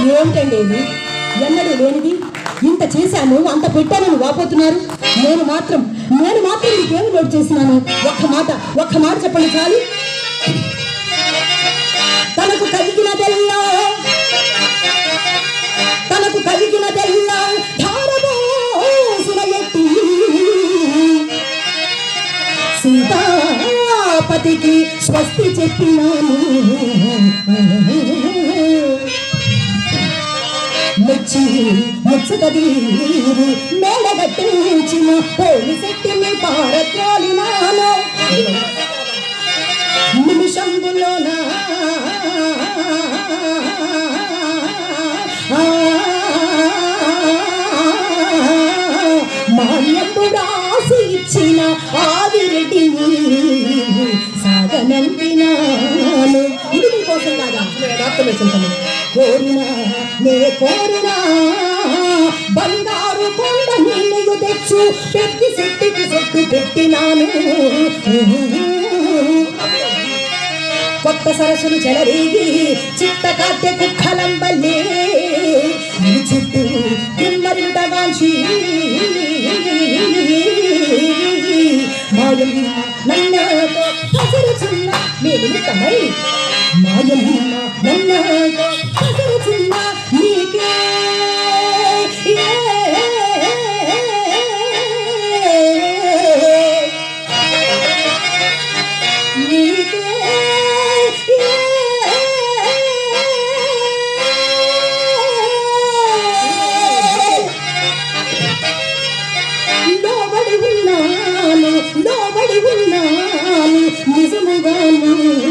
ఏమిటండి ఇది ఎన్నడూ లేనిది ఇంత చేశాను అంత పెట్టానని వాపోతున్నారు నేను మాత్రం నేను మాత్రం మీకేమి లోటు చేసినాను ఒక్క మాట ఒక్క మాట చెప్పండి చాలు తనకు కలిగినదెల్లా తనకు కలిగినదెల్లా ధారబోసిన ఎట్టి సీతాపతికి స్వస్తి చెప్పినాను మెచ్చి ముచ్చటదీరు మేడగట్టించిన పోలి శెట్టిని పారత్రాలినాను నిమిషంబులోన మాన్యంబుడాసి ఇచ్చిన ఆదిరెడ్డిని సాగనంపినాను ఇది నీకోసం కాదా డాక్టర్ చింతమ్మ కోరినా నే కోరినా బంగారు కొండ నీళ్ళు తెచ్చు పెట్టి శెట్టికి సొట్టు పెట్టినాను కొత్త సరస్సులు చెలరేగి చిత్త కాట్టె కుక్కలంబల్లే ఈ చుట్టూ దిమ్మరిట వాంచి మాయమ్మ నన్నతో హసరుచున్న మీరు నిమిత్తమై మాయమ్మ నన్నతో హసరుచున్న నీకే లోబడి ఉన్నాను లోబడి ఉన్నాను నిజముగాను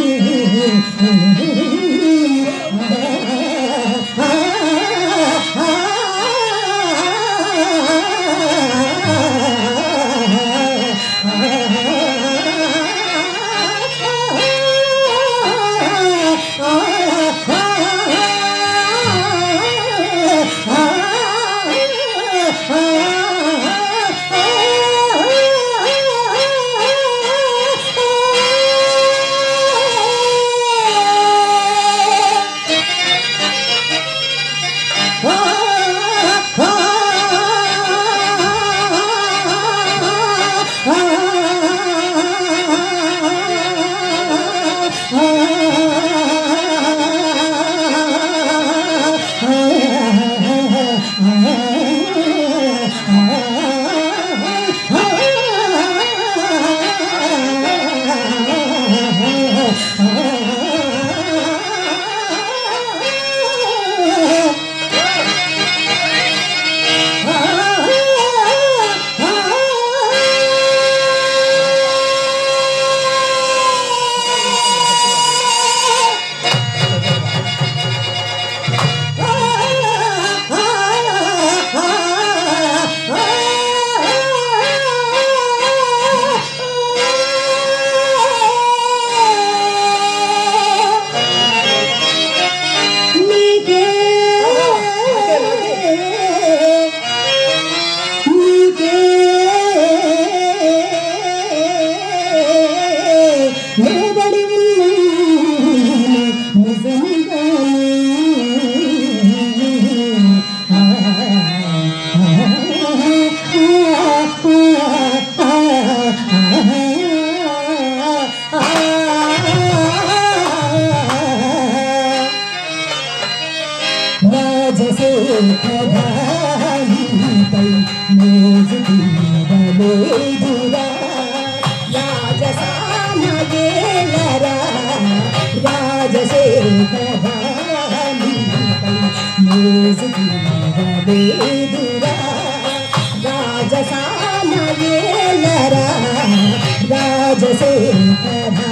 నీకే నీకే నిలబడి ఉన్నాను నిజంగానే రాజశేఖరానిపై మోజుదీవలేదురా రాజసానగేలరా రాజశేఖరానిపై మోజుదీవలేదురా రాజసానగేలరా రాజశేఖరా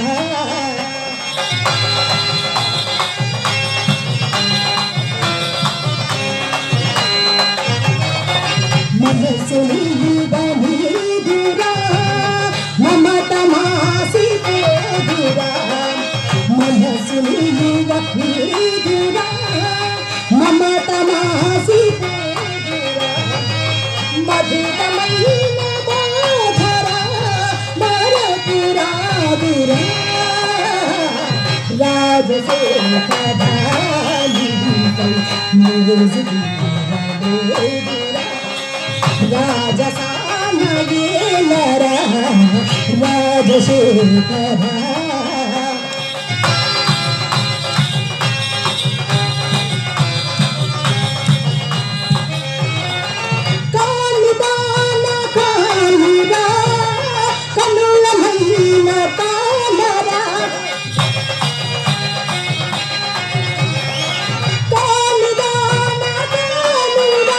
మనసు నీదురా మమత మాసిపోదురా మనసు నీదురా మమత మాసిపోదురా మధురమైన బాధరా మరపురాదురా రాజశేఖరానిపై నాపై మోజు తీరలేదురా. రాజసానగేలరా రాజశేఖరా కాలిదాన కాలిరా కనులమైన తామరా కాలిదాన కాలిరా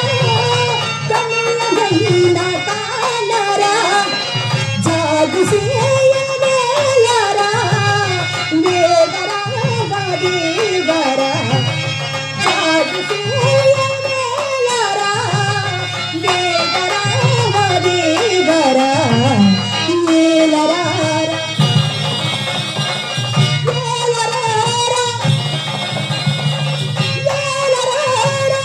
కనులమైన తామరా జాగు చేయలేయరా వేగరా దేవరా జాగు చేయలేయరా వేగరా దేవరా ఏలరా ఏలరా ఏలరా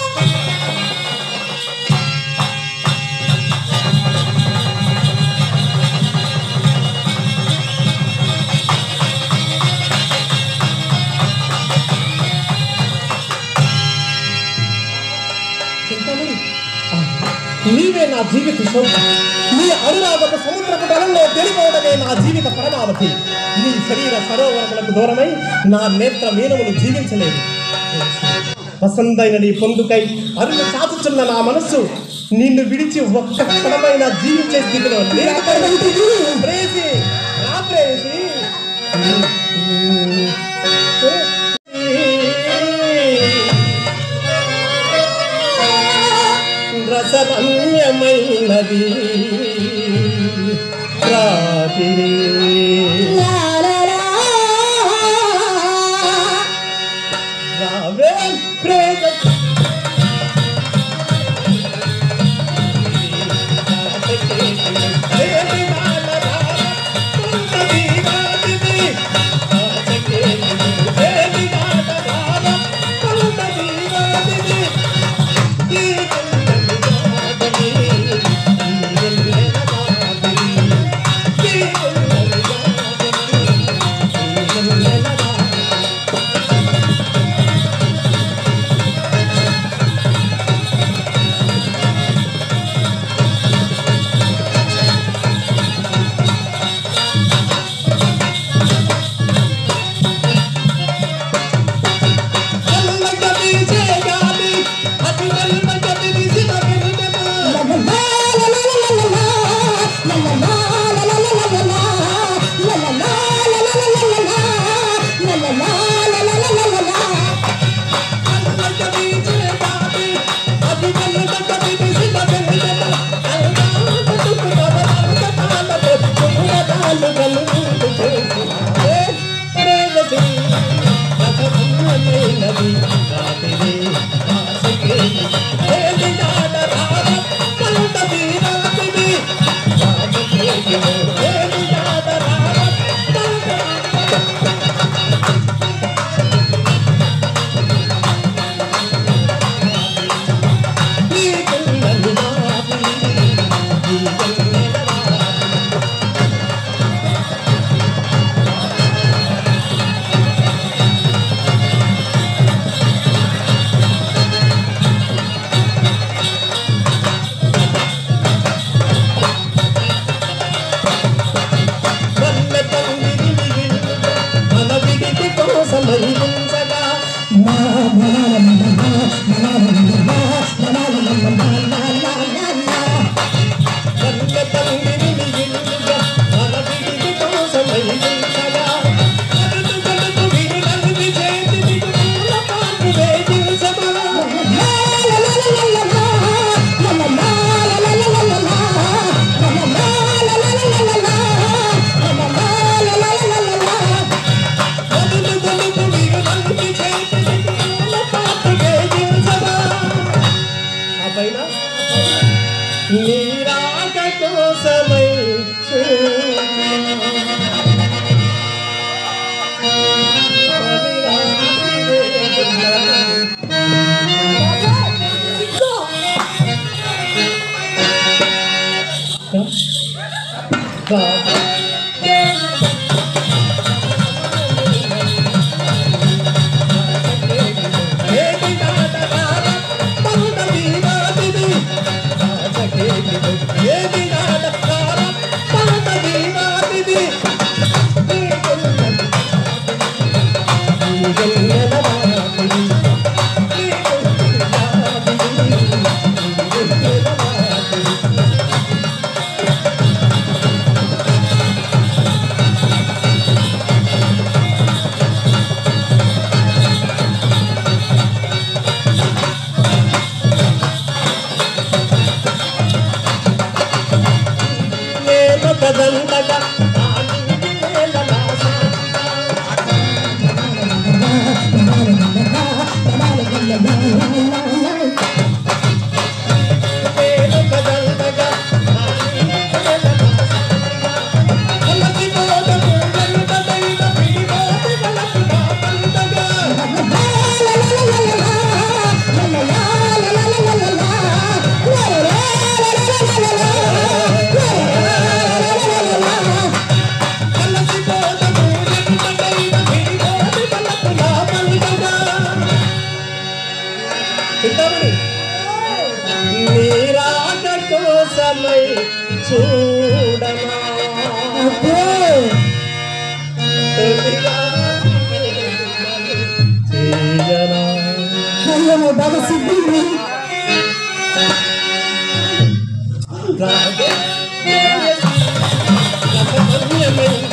చింతమణి నీవే నా జీవిత శోభ నీ అనురాగపు సముద్రపు గలంలో తెలిపోవడమే నా జీవిత పరమావధి నీ శరీర సరోవరములకు దూరమై నా నేత్ర మీనములు జీవించలేదు వసంతైన నీ పొందుకై అరులు చాచుచున్న నా మనస్సు నిన్ను విడిచి ఒక్క క్షణమైన జీవించే స్థితిలో లేదు. ప్రేసి రా ప్రేసి రసరమ్యమైనది రాత్రి రావే ప్రేమ పైన నీరాక కోసమై ఏటి నాట చింతామణి నీరాట కోసమై చూడనా చేయనా అయ్యో బాగా సిగ్గుంది రాగే రసమన్యమైన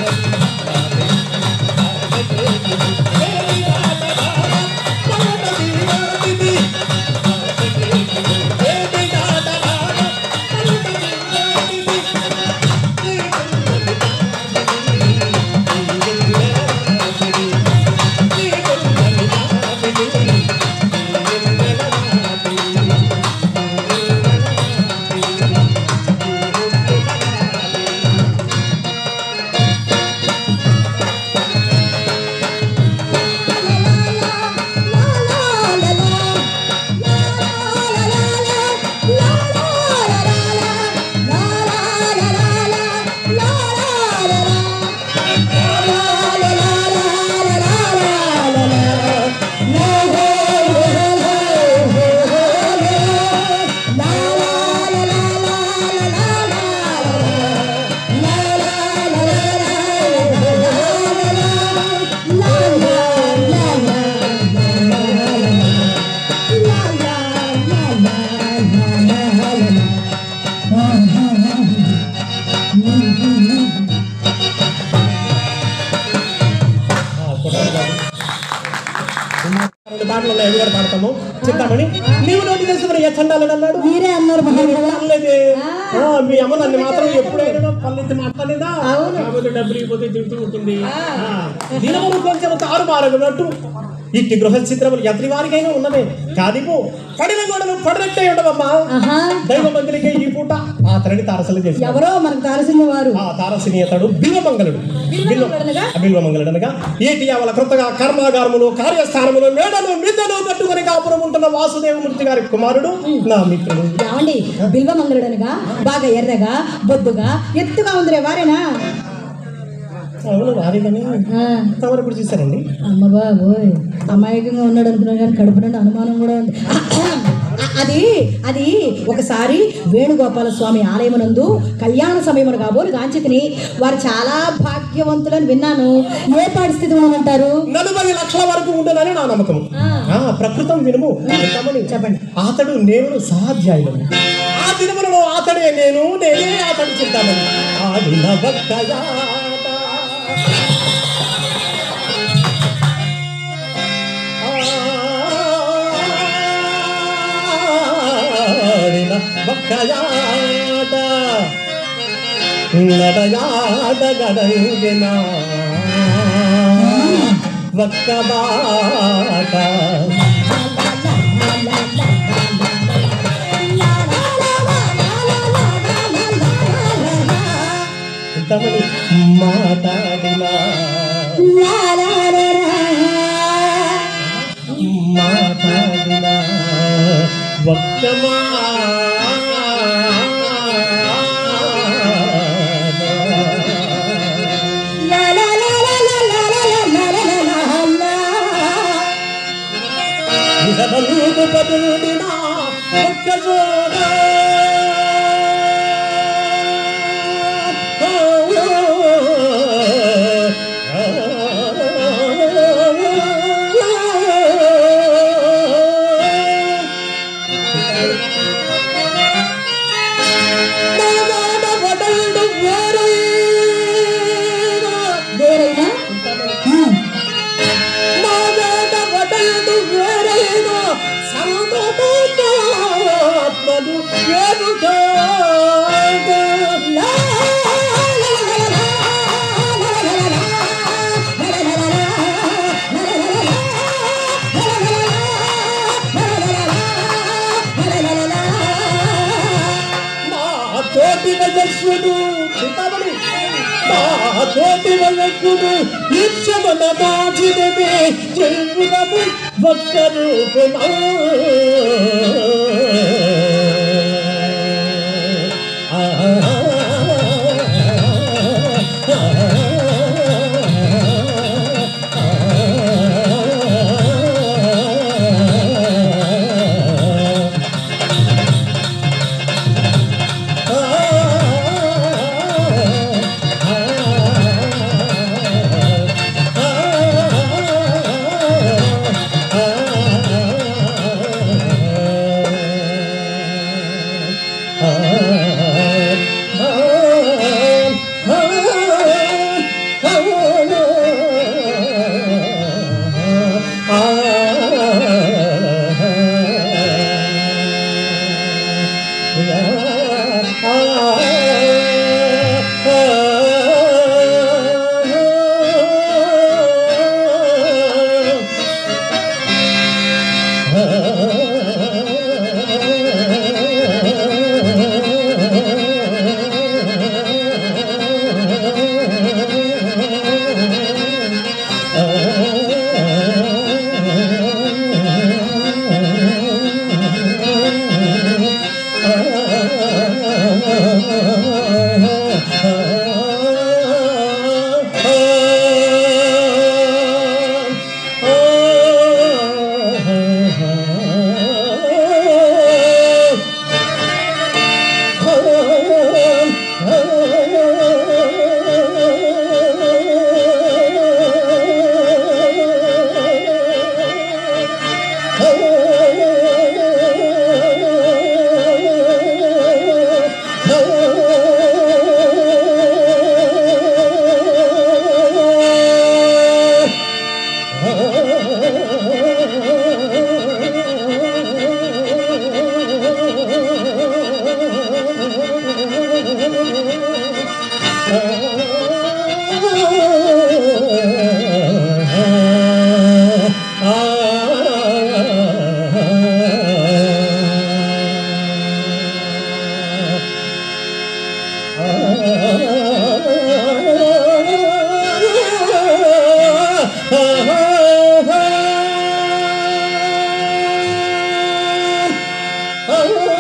రెండు పాటలు ఉన్నాయి అవి కూడా పాడతాము చెప్తామని నీవు నోటి తెలుసుకుని ఏ చండాలని అన్నాడు మీరే అన్నారు మహాదేవ అనలేదే. ఆ, మీ అమ్మ నన్ను మాత్రం ఎప్పుడైనా పల్లెత్తి మాట్లాడలేదా అవును. కాకపోతే డబ్బులు ఇవ్వకపోతే తింటూ ఉంటుంది ఆ, దినములు కొంచెం తారు మారగనట్టు ఇట్టి గృహ చిత్రములు ఎంతటి వారికైనా ఉన్నదే కాదిపో పడిన గోడలు పడినట్టే ఉండవమ్మా ఆహా దైవ మందిరికే ఈ పూట ఆ తరని తారసలు చేసి ఎవరో మనకు తారసిన వారు ఆ తారసిని అతడు బిల్వమంగళుడు బిల్వమంగళుడనగా? బిల్వమంగళుడు అనగా ఏటి అవల కృతగా కర్మాగారములు కార్యస్థానములు మేడలు మిద్దలు కట్టుకుని కాపురం ఉంటున్న వాసుదేవమూర్తి గారి కుమారుడు నా మిత్రుడు ఏమండి బిల్వమంగళుడనగా బాగా ఎర్రగా బొద్దుగా ఎత్తుగా ఉందిరే వారేనా అవును వారిగానే ఆ, తమరు ఇప్పుడు చూసారండి అమ్మ బాబోయ్ అమాయకంగా ఉన్నాడు అనుకున్నాను కానీ కడుపు నుండి అనుమానం కూడా ఉంది అ- అది అది ఒకసారి వేణుగోపాల స్వామి ఆలయమునందు కళ్యాణ సమయమును కాబోలు గాంచితిని వారు చాలా భాగ్యవంతులని విన్నాను ఏ పరిస్థితి ఉందంటారు నలభై లక్షల వరకు ఉండదని నా నమ్మకం ఆ. ఆ ప్రకృతం వినుము చెప్తామని చెప్పండి అతడు నేను సహాధ్యాయులు ఆ దినములలో అతడే నేను నేనే అతడు చెప్తామని ఆడిన భక్తయాట. ఆడిన భక్తయాట నడయాట గడంగిన ఒక్క బాట ఇంతమని మాట్లాడిన మాట్లాడిన ఒక్క మాట ఇసబలుగు పదుడిన ఒక్క జోడ వేరైనా వయస్సును చింతామణి నా తోటి వయస్సును ఇచ్చమన దాచినమే చెల్పునము ఒక్క రూపునా Oh